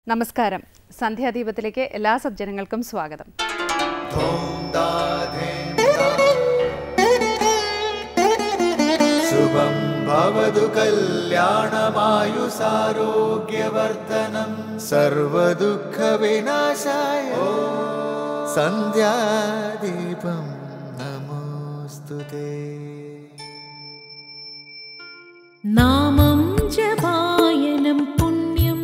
നമസ്കാരം സന്ധ്യാദീപത്തിലേക്ക് എല്ലാ സജ്ജനങ്ങൾക്കും സ്വാഗതം ശുഭം ഭവതു കല്യാണമായുസാരോഗ്യവർദ്ധനം സർവദുഃഖവിനാശായ സന്ധ്യാദീപം നമോസ്തുതേ നാമം ജപായനം പുണ്യം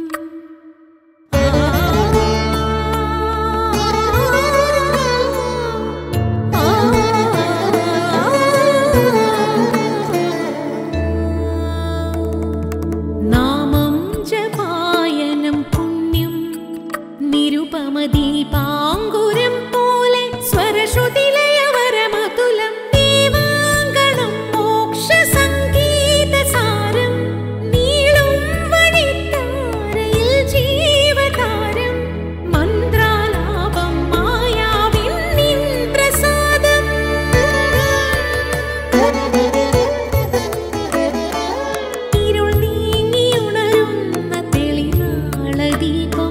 നാമം ജപായനം പുണ്യം നിരുപമദീപാങ്കുരം പോലെ സ്വരശ്രുതിലയവരമതുലം ദീവാങ്കണം മോക്ഷസംഗീതസാരം നീളും വഴിത്താരയിൽ ജീവതാരം മന്ത്രാലാപം മായാവിൻ നിൻ പ്രസാദം ഇരുൾ നീങ്ങിയുണരുന്ന തെളിനാളദീപം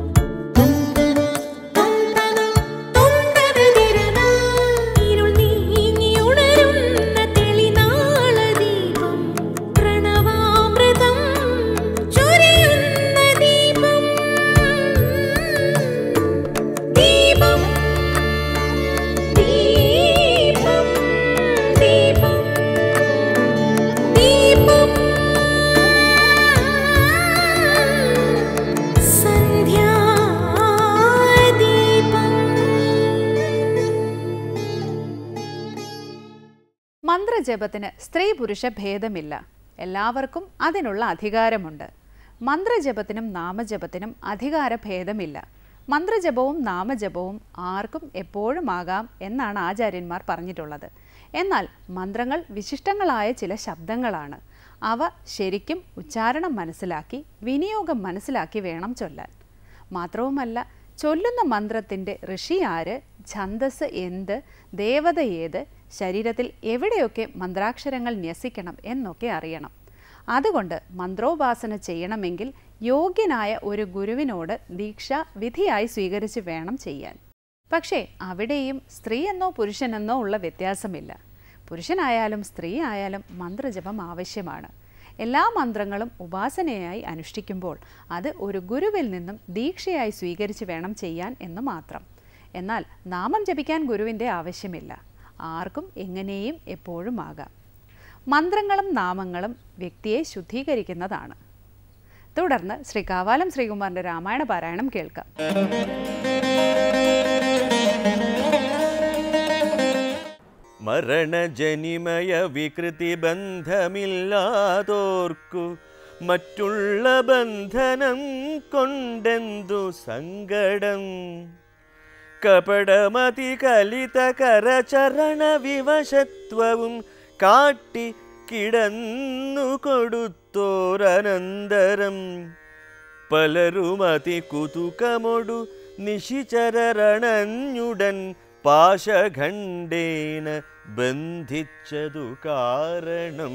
ഇരുൾ നീങ്ങിയുണരുന്ന തെളിനാളദീപം പ്രണവാമൃതം ചൊരിയുന്ന ദീപം ദീപം ദീപം ദീപം ദീപം സന്ധ്യാദീപം മന്ത്രജപത്തിന് സ്ത്രീ പുരുഷ ഭേദമില്ല എല്ലാവർക്കും അതിനുള്ള അധികാരമുണ്ട് മന്ത്രജപത്തിനും നാമജപത്തിനും അധികാര ഭേദമില്ല മന്ത്രജപവും നാമജപവും ആർക്കും എപ്പോഴും ആകാം എന്നാണ് ആചാര്യന്മാർ പറഞ്ഞിട്ടുള്ളത് എന്നാൽ മന്ത്രങ്ങൾ വിശിഷ്ടങ്ങളായ ചില ശബ്ദങ്ങളാണ് അവ ശരിക്കും ഉച്ചാരണം മനസ്സിലാക്കി വിനിയോഗം മനസ്സിലാക്കി വേണം ചൊല്ലാൻ മാത്രവുമല്ല ചൊല്ലുന്ന മന്ത്രത്തിൻ്റെ ഋഷി ആര് ഛന്ദസ് എന്ത് ദേവത ഏത് ശരീരത്തിൽ എവിടെയൊക്കെ മന്ത്രാക്ഷരങ്ങൾ ന്യസിക്കണം എന്നൊക്കെ അറിയണം അതുകൊണ്ട് മന്ത്രോപാസന ചെയ്യണമെങ്കിൽ യോഗ്യനായ ഒരു ഗുരുവിനോട് ദീക്ഷ വിധിയായി സ്വീകരിച്ച് വേണം ചെയ്യാൻ പക്ഷേ അവിടെയും സ്ത്രീ എന്നോ പുരുഷനെന്നോ ഉള്ള വ്യത്യാസമില്ല പുരുഷനായാലും സ്ത്രീ ആയാലും മന്ത്രജപം ആവശ്യമാണ് എല്ലാ മന്ത്രങ്ങളും ഉപാസനയായി അനുഷ്ഠിക്കുമ്പോൾ അത് ഒരു ഗുരുവിൽ നിന്നും ദീക്ഷയായി സ്വീകരിച്ച് വേണം ചെയ്യാൻ എന്ന് മാത്രം എന്നാൽ നാമം ജപിക്കാൻ ഗുരുവിൻ്റെ ആവശ്യമില്ല ആർക്കും എങ്ങനെയും എപ്പോഴും ആകാം മന്ത്രങ്ങളും നാമങ്ങളും വ്യക്തിയെ ശുദ്ധീകരിക്കുന്നതാണ് തുടർന്ന് ശ്രീ കാവാലം ശ്രീകുമാറിൻ്റെ രാമായണ പാരായണം കേൾക്കാം മരണജനിമയ വികൃതി ബന്ധമില്ലാതോർക്കു മറ്റുള്ള ബന്ധനം കൊണ്ടെന്തു സങ്കടം കപടമതി കലിത കരചരണ വിവശത്വവും കാട്ടി കിടന്നു കൊടുത്തോരനന്തരം പലരുമതി കുതുകമൊടു നിശിചരണഞ്ഞുടൻ പാശഖണ്ഡേന ബന്ധിച്ചതു കാരണം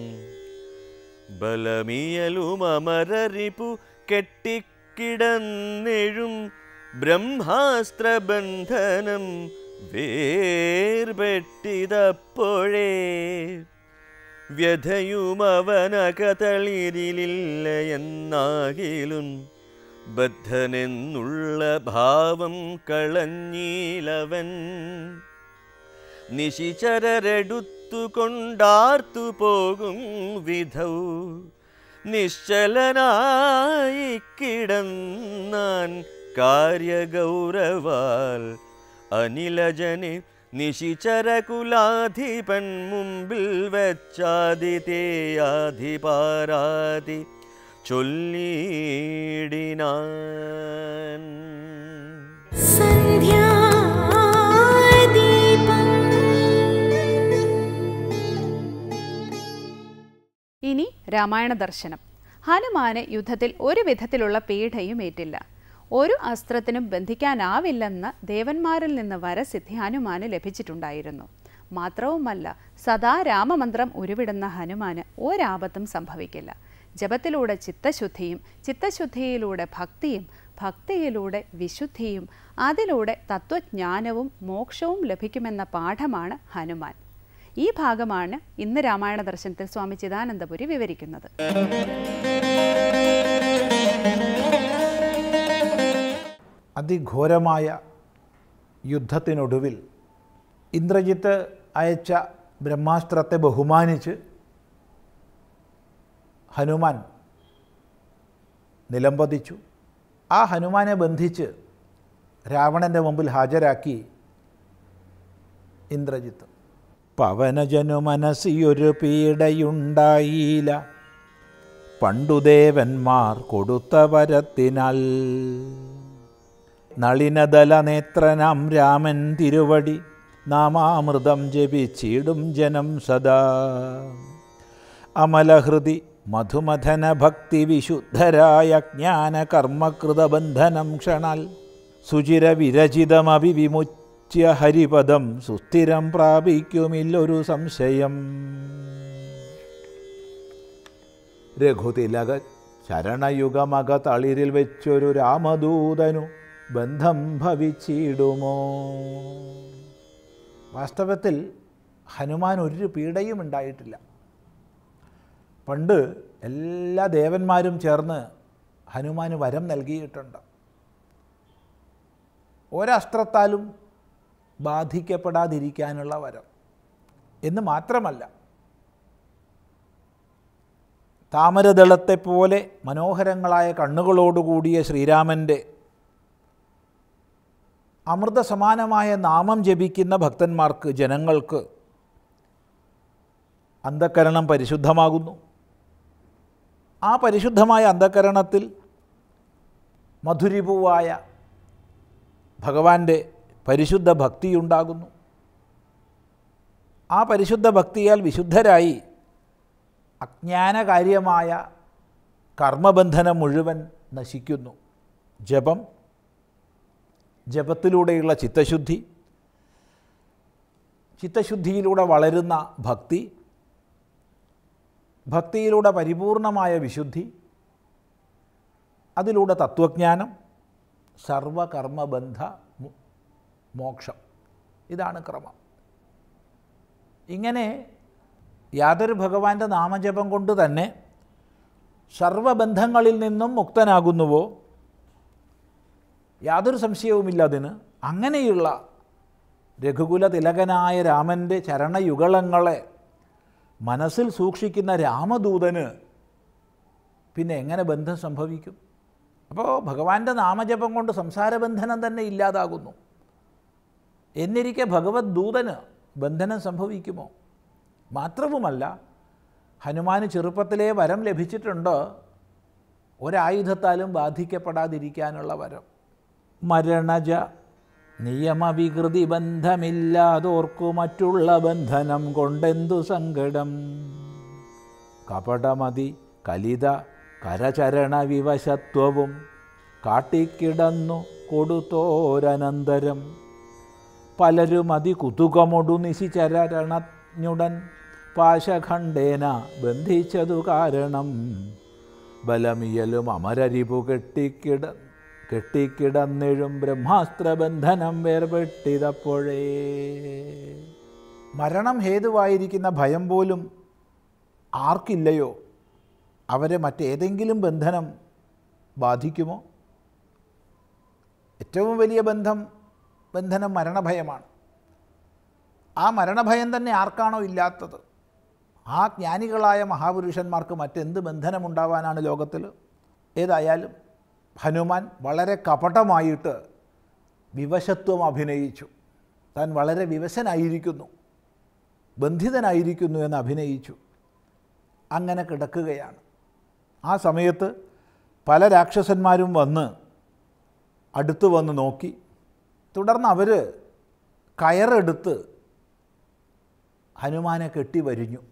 ബലമിയലുമരരിപു കെട്ടിക്കിടന്നെഴും ബ്രഹ്മാസ്ത്രബന്ധനം വേർപെട്ടിതപ്പോഴേ വ്യഥയുമവനകതളിരിലില്ല എന്നാകിലും ബദ്ധനെന്നുള്ള ഭാവം കളഞ്ഞീലവൻ നിശിചരരെടുത്തു കൊണ്ടാർത്തു പോകും വിധൗ നിശ്ചലനായി കിടന്നാൻ കാര്യഗൗരവാൽ അനിലജനെ നിശിചരകുലാധിപൻ മുമ്പിൽ വെച്ചാതിഥേയാധിപാരാതി ചൊല്ലിയിടിനാൻ ഇനി രാമായണ ദർശനം ഹനുമാന് യുദ്ധത്തിൽ ഒരു വിധത്തിലുള്ള പീഡയും ഏറ്റില്ല ഒരു അസ്ത്രത്തിനും ബന്ധിക്കാനാവില്ലെന്ന് ദേവന്മാരിൽ നിന്ന് വരസിദ്ധി ഹനുമാന് ലഭിച്ചിട്ടുണ്ടായിരുന്നു മാത്രവുമല്ല സദാ രാമമന്ത്രം ഉരുവിടുന്ന ഹനുമാന് ഒരാപത്തും സംഭവിക്കില്ല ജപത്തിലൂടെ ചിത്തശുദ്ധിയും ചിത്തശുദ്ധിയിലൂടെ ഭക്തിയും ഭക്തിയിലൂടെ വിശുദ്ധിയും അതിലൂടെ തത്വജ്ഞാനവും മോക്ഷവും ലഭിക്കുമെന്ന പാഠമാണ് ഹനുമാൻ ഈ ഭാഗമാണ് ഇന്ന് രാമായണ ദർശനത്തിൽ സ്വാമി ചിദാനന്ദപുരി വിവരിക്കുന്നത് അതിഘോരമായ യുദ്ധത്തിനൊടുവിൽ ഇന്ദ്രജിത്ത് അയച്ച ബ്രഹ്മാസ്ത്രത്തെ ബഹുമാനിച്ച് ഹനുമാൻ നിലംപതിച്ചു ആ ഹനുമാനെ ബന്ധിച്ച് രാവണൻ്റെ മുമ്പിൽ ഹാജരാക്കി ഇന്ദ്രജിത്ത് പവനജനു മനസ്സിയൊരു പീഡയുണ്ടായില്ല പണ്ടുദേവന്മാർ കൊടുത്ത വരത്തിനാൽ നളിനദല നേത്രനാം രാമൻ തിരുവടി നാമാമൃതം ജപിച്ചിടും ജനം സദാ അമലഹൃതി മധുമഥന ഭക്തി വിശുദ്ധരായ ജ്ഞാന കർമ്മകൃതബന്ധനം ക്ഷണാൽ സുചിര വിരചിതമഭി വിമുച്യ ഹരിപദം സുസ്ഥിരം പ്രാപിക്കുമില്ലൊരു സംശയം രഘുതിലക ശരണയുഗമക തളിരിൽ വെച്ചൊരു രാമദൂതനു ബന്ധം ഭവിച്ചിടുമോ വാസ്തവത്തിൽ ഹനുമാൻ ഒരു പീഡയും ഉണ്ടായിട്ടില്ല പണ്ട് എല്ലാ ദേവന്മാരും ചേർന്ന് ഹനുമാന് വരം നൽകിയിട്ടുണ്ട് ഒരസ്ത്രത്താലും ബാധിക്കപ്പെടാതിരിക്കാനുള്ള വരം എന്ന് മാത്രമല്ല താമരദളത്തെപ്പോലെ മനോഹരങ്ങളായ കണ്ണുകളോടുകൂടിയ ശ്രീരാമൻ്റെ അമൃതസമാനമായ നാമം ജപിക്കുന്ന ഭക്തന്മാർക്ക് ജനങ്ങൾക്ക് അന്ധക്കരണം പരിശുദ്ധമാകുന്നു ആ പരിശുദ്ധമായ അന്ധക്കരണത്തിൽ മധുരിപുവായ ഭഗവാന്റെ പരിശുദ്ധ ഭക്തിയുണ്ടാകുന്നു ആ പരിശുദ്ധ ഭക്തിയാൽ വിശുദ്ധരായി അജ്ഞാനകാര്യമായ കർമ്മബന്ധനം മുഴുവൻ നശിക്കുന്നു ജപം ജപത്തിലൂടെയുള്ള ചിത്തശുദ്ധി ചിത്തശുദ്ധിയിലൂടെ വളരുന്ന ഭക്തി ഭക്തിയിലൂടെ പരിപൂർണമായ വിശുദ്ധി അതിലൂടെ തത്വജ്ഞാനം സർവകർമ്മബന്ധ മു- മോക്ഷം ഇതാണ് ക്രമം ഇങ്ങനെ യാതൊരു ഭഗവാന്റെ നാമജപം കൊണ്ട് തന്നെ സർവബന്ധങ്ങളിൽ നിന്നും മുക്തനാകുന്നുവോ യാതൊരു സംശയവുമില്ല അതിന് അങ്ങനെയുള്ള രഘുകുല തിലകനായ രാമൻ്റെ ചരണയുഗളങ്ങളെ മനസ്സിൽ സൂക്ഷിക്കുന്ന രാമദൂതന് പിന്നെ എങ്ങനെ ബന്ധം സംഭവിക്കും അപ്പോൾ ഭഗവാന്റെ നാമജപം കൊണ്ട് സംസാരബന്ധനം തന്നെ ഇല്ലാതാകുന്നു എന്നിരിക്കെ ഭഗവത് ദൂതന് ബന്ധനം സംഭവിക്കുമോ മാത്രവുമല്ല ഹനുമാന് ചെറുപ്പത്തിലേ വരം ലഭിച്ചിട്ടുണ്ട് ഒരായുധത്താലും ബാധിക്കപ്പെടാതിരിക്കാനുള്ള വരം മരണജ നിയമവികൃതി ബന്ധമില്ലാതോർക്കു മറ്റുള്ള ബന്ധനം കൊണ്ടെന്തു സങ്കടം കപടമതി കലിത കരചരണ വിവശത്വവും കാട്ടിക്കിടന്നു കൊടുത്തോരനന്തരം പലരും അതി കുതുകമൊടു നിശിചരണഞ്ഞുടൻ പാശഖണ്ഡേന ബന്ധിച്ചതു കാരണം ബലമിയലും അമരരിപു കെട്ടിക്കിട കെട്ടിക്കിടന്നിഴും ബ്രഹ്മാസ്ത്രബന്ധനം വേർപെട്ടിതപ്പോഴേ മരണം ഹേതുവായിരിക്കുന്ന ഭയം പോലും ആർക്കില്ലയോ അവരെ മറ്റേതെങ്കിലും ബന്ധനം ബാധിക്കുമോ ഏറ്റവും വലിയ ബന്ധം ബന്ധനം മരണഭയമാണ് ആ മരണഭയം തന്നെ ആർക്കാണോ ഇല്ലാത്തത് ആ ജ്ഞാനികളായ മഹാപുരുഷന്മാർക്ക് മറ്റെന്ത് ബന്ധനമുണ്ടാവാനാണ് ലോകത്തിൽ ഏതായാലും ഹനുമാൻ വളരെ കപടമായിട്ട് വിവശത്വം അഭിനയിച്ചു താൻ വളരെ വിവശനായിരിക്കുന്നു ബന്ധിതനായിരിക്കുന്നു എന്ന് അഭിനയിച്ചു അങ്ങനെ കിടക്കുകയാണ് ആ സമയത്ത് പല രാക്ഷസന്മാരും വന്ന് അടുത്ത് വന്ന് നോക്കി തുടർന്ന് അവർ കയറെടുത്ത് ഹനുമാനെ കെട്ടി വരിഞ്ഞു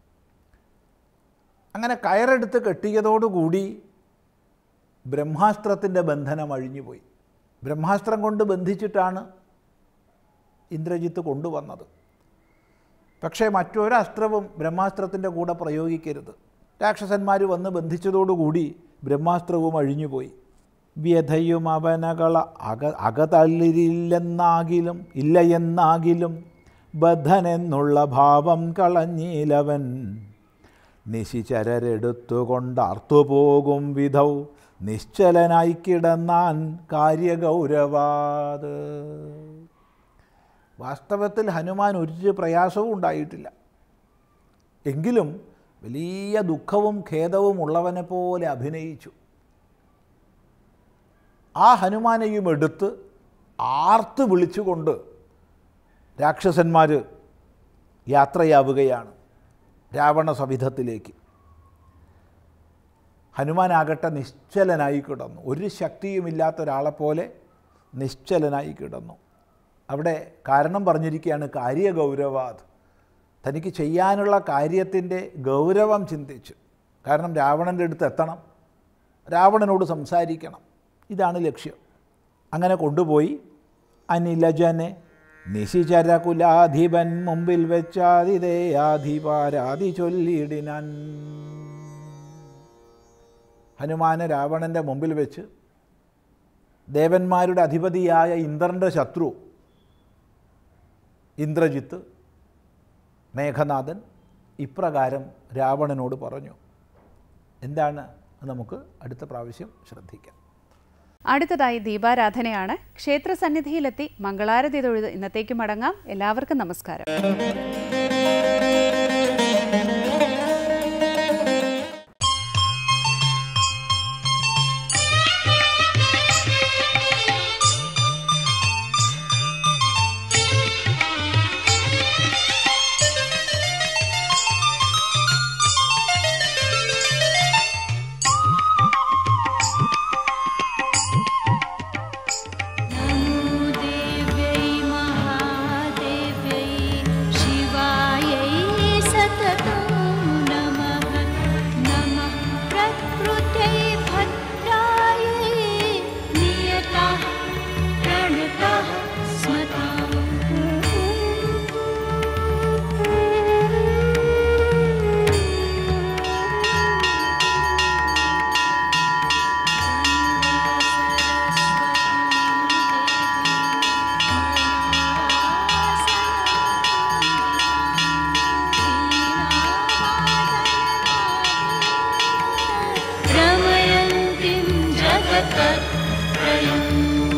അങ്ങനെ കയറെടുത്ത് കെട്ടിയതോടുകൂടി ബ്രഹ്മാസ്ത്രത്തിൻ്റെ ബന്ധനം അഴിഞ്ഞുപോയി ബ്രഹ്മാസ്ത്രം കൊണ്ട് ബന്ധിച്ചിട്ടാണ് ഇന്ദ്രജിത്ത് കൊണ്ടുവന്നത് പക്ഷേ മറ്റൊരസ്ത്രവും ബ്രഹ്മാസ്ത്രത്തിൻ്റെ കൂടെ പ്രയോഗിക്കരുത് രാക്ഷസന്മാർ വന്ന് ബന്ധിച്ചതോടുകൂടി ബ്രഹ്മാസ്ത്രവും അഴിഞ്ഞുപോയി വ്യഥയും അവനകള അക അകതള്ളിരില്ലെന്നാകിലും ഇല്ല എന്നാകിലും ബദ്ധനെന്നുള്ള ഭാവം കളഞ്ഞീലവൻ നിശിചരരെടുത്തുകൊണ്ടർത്തുപോകും വിധൗ നിശ്ചലനായി കിടന്നാൻ കാര്യഗൗരവാത് വാസ്തവത്തിൽ ഹനുമാൻ ഒരു പ്രയാസവും ഉണ്ടായിട്ടില്ല എങ്കിലും വലിയ ദുഃഖവും ഖേദവും ഉള്ളവനെ പോലെ അഭിനയിച്ചു ആ ഹനുമാനെയും എടുത്ത് ആർത്ത് വിളിച്ചുകൊണ്ട് രാക്ഷസന്മാർ യാത്രയാവുകയാണ് രാവണ സവിധത്തിലേക്ക് ഹനുമാനാകട്ടെ നിശ്ചലനായി കിടന്നു ഒരു ശക്തിയുമില്ലാത്ത ഒരാളെപ്പോലെ നിശ്ചലനായി കിടന്നു അവിടെ കാരണം പറഞ്ഞിരിക്കുകയാണ് കാര്യഗൗരവാത് തനിക്ക് ചെയ്യാനുള്ള കാര്യത്തിൻ്റെ ഗൗരവം ചിന്തിച്ചു കാരണം രാവണൻ്റെ അടുത്ത് എത്തണം രാവണനോട് സംസാരിക്കണം ഇതാണ് ലക്ഷ്യം അങ്ങനെ കൊണ്ടുപോയി അനിലജനെ നിശിചരകുലാധിപൻ മുമ്പിൽ വെച്ചാതിതേയാധിപാരാതി ചൊല്ലിയിടിനാൻ ഹനുമാന് രാവണൻ്റെ മുമ്പിൽ വെച്ച് ദേവന്മാരുടെ അധിപതിയായ ഇന്ദ്രൻ്റെ ശത്രു ഇന്ദ്രജിത്ത് മേഘനാഥൻ ഇപ്രകാരം രാവണനോട് പറഞ്ഞു എന്താണ് നമുക്ക് അടുത്ത പ്രാവശ്യം ശ്രദ്ധിക്കാം അടുത്തതായി ദീപാരാധനയാണ് ക്ഷേത്രസന്നിധിയിലെത്തി മംഗളാരതി തൊഴുത് ഇന്നത്തേക്ക് മടങ്ങാം എല്ലാവർക്കും നമസ്കാരം नमो देव्यै महादेव्यै शिवायै सततं नमः नमः प्रकृत्यै भद्रायै नियतः प्रणतः रमयन्तीं जगतत्रयम्